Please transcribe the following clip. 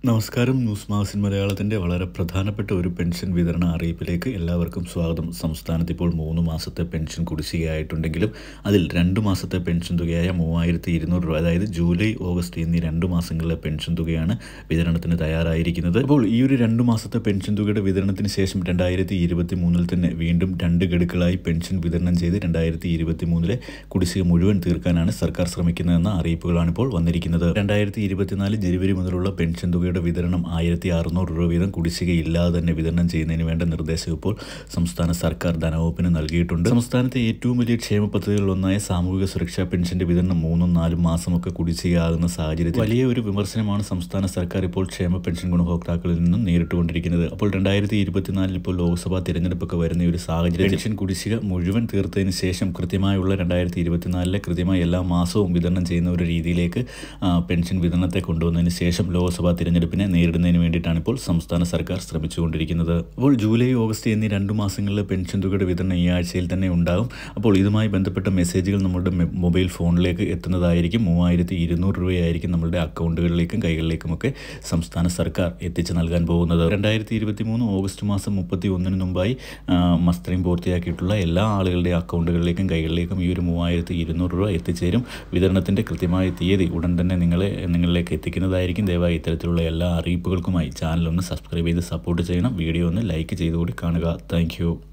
നമസ്കാരം ന്യൂസ് മാസിൻ മലയാളത്തിൻ്റെ വളരെ പ്രധാനപ്പെട്ട ഒരു പെൻഷൻ വിതരണ അറിയിപ്പിലേക്ക് എല്ലാവർക്കും സ്വാഗതം സംസ്ഥാനത്ത് ഇപ്പോൾ മൂന്ന് മാസത്തെ പെൻഷൻ കുടിശ്ശികയായിട്ടുണ്ടെങ്കിലും അതിൽ രണ്ട് മാസത്തെ പെൻഷൻ തുകയായ മൂവായിരത്തി ഇരുന്നൂറ് രൂപ അതായത് ജൂലൈ ഓഗസ്റ്റ് എന്നീ രണ്ട് മാസങ്ങളിലെ പെൻഷൻ തുകയാണ് വിതരണത്തിന് തയ്യാറായിരിക്കുന്നത് അപ്പോൾ ഈ ഒരു രണ്ട് മാസത്തെ പെൻഷൻ തുകയുടെ വിതരണത്തിന് ശേഷം രണ്ടായിരത്തി ഇരുപത്തി മൂന്നിൽ തന്നെ വീണ്ടും രണ്ട് ഗഡുക്കളായി പെൻഷൻ വിതരണം ചെയ്ത് രണ്ടായിരത്തി ഇരുപത്തി മൂന്നിലെ കുടിശ്ശിക മുഴുവൻ തീർക്കാനാണ് സർക്കാർ ശ്രമിക്കുന്നതെന്ന അറിയിപ്പുകളാണ് ഇപ്പോൾ വന്നിരിക്കുന്നത് രണ്ടായിരത്തി ഇരുപത്തിനാല് ജനുവരി മുതലുള്ള പെൻഷൻ തുകയുടെ വിതരണം ആയിരത്തി അറുന്നൂറ് രൂപ വീതം കുടിശ്ശികയില്ലാതെ തന്നെ വിതരണം ചെയ്യുന്നതിന് വേണ്ട നിർദ്ദേശം ഇപ്പോൾ സംസ്ഥാന സർക്കാർ ധനവകുപ്പിന് നൽകിയിട്ടുണ്ട് സംസ്ഥാനത്തെ ഏറ്റവും വലിയ ക്ഷേമ പദ്ധതികളിലൊന്നായ സാമൂഹിക സുരക്ഷാ പെൻഷന്റെ വിതരണം മൂന്നും നാലും മാസമൊക്കെ കുടിശ്ശികയാകുന്ന സാഹചര്യത്തിൽ വലിയ ഒരു വിമർശനമാണ് സംസ്ഥാന സർക്കാർ ഇപ്പോൾ ക്ഷേമ പെൻഷൻ ഗുണഭോക്താക്കളിൽ നിന്നും നേരിട്ടുകൊണ്ടിരിക്കുന്നത് അപ്പോൾ രണ്ടായിരത്തി ഇരുപത്തിനാലിൽ ഇപ്പോൾ ലോക്സഭാ തിരഞ്ഞെടുപ്പൊക്കെ വരുന്ന ഈ ഒരു സാഹചര്യം പെൻഷൻ കുടിശ്ശിക മുഴുവൻ തീർത്തതിന് ശേഷം കൃത്യമായുള്ള രണ്ടായിരത്തി ഇരുപത്തിനാലിലെ കൃത്യമായി എല്ലാ മാസവും വിതരണം ചെയ്യുന്ന ഒരു രീതിയിലേക്ക് ആ, പെൻഷൻ വിതരണത്തെ കൊണ്ടുവന്നതിന് ശേഷം ലോക്സഭാ തിരഞ്ഞെടുപ്പിനെ നേരിടുന്നതിന് വേണ്ടിയിട്ടാണ് ഇപ്പോൾ സംസ്ഥാന സർക്കാർ ശ്രമിച്ചുകൊണ്ടിരിക്കുന്നത് അപ്പോൾ ജൂലൈ ഓഗസ്റ്റ് എന്നീ രണ്ട് മാസങ്ങളിലെ പെൻഷൻ തുകയുടെ വിതരണം ഈ ആഴ്ചയിൽ തന്നെ ഉണ്ടാകും അപ്പോൾ ഇതുമായി ബന്ധപ്പെട്ട മെസ്സേജുകൾ നമ്മുടെ മെ- മൊബൈൽ ഫോണിലേക്ക് എത്തുന്നതായിരിക്കും മൂവായിരത്തി ഇരുന്നൂറ് രൂപയായിരിക്കും നമ്മളുടെ അക്കൗണ്ടുകളിലേക്കും കൈകളിലേക്കുമൊക്കെ സംസ്ഥാന സർക്കാർ എത്തിച്ചു നൽകാൻ പോകുന്നത് രണ്ടായിരത്തി ഇരുപത്തി മൂന്ന് ഓഗസ്റ്റ് മാസം മുപ്പത്തി ഒന്നിന് മുമ്പായി ആ, മസ്ത്രീം പൂർത്തിയാക്കിയിട്ടുള്ള എല്ലാ ആളുകളുടെ അക്കൗണ്ടുകളിലേക്കും കൈകളിലേക്കും ഈ ഒരു മൂവായിരത്തി ഇരുന്നൂറ് രൂപ എത്തിച്ചേരും വിതരണത്തിൻ്റെ കൃത്യമായ തീയതി ഉടൻ തന്നെ നിങ്ങളെ നിങ്ങളിലേക്ക് എത്തിക്കുന്നതായിരിക്കും ദയവായി ഇത്തരത്തിലുള്ള എല്ലാ അറിയിപ്പുകൾക്കുമായി ചാനൽ ഒന്ന് സബ്സ്ക്രൈബ് ചെയ്ത് സപ്പോർട്ട് ചെയ്യണം വീഡിയോ ഒന്ന് ലൈക്ക് ചെയ്തുകൂടി കാണുക താങ്ക്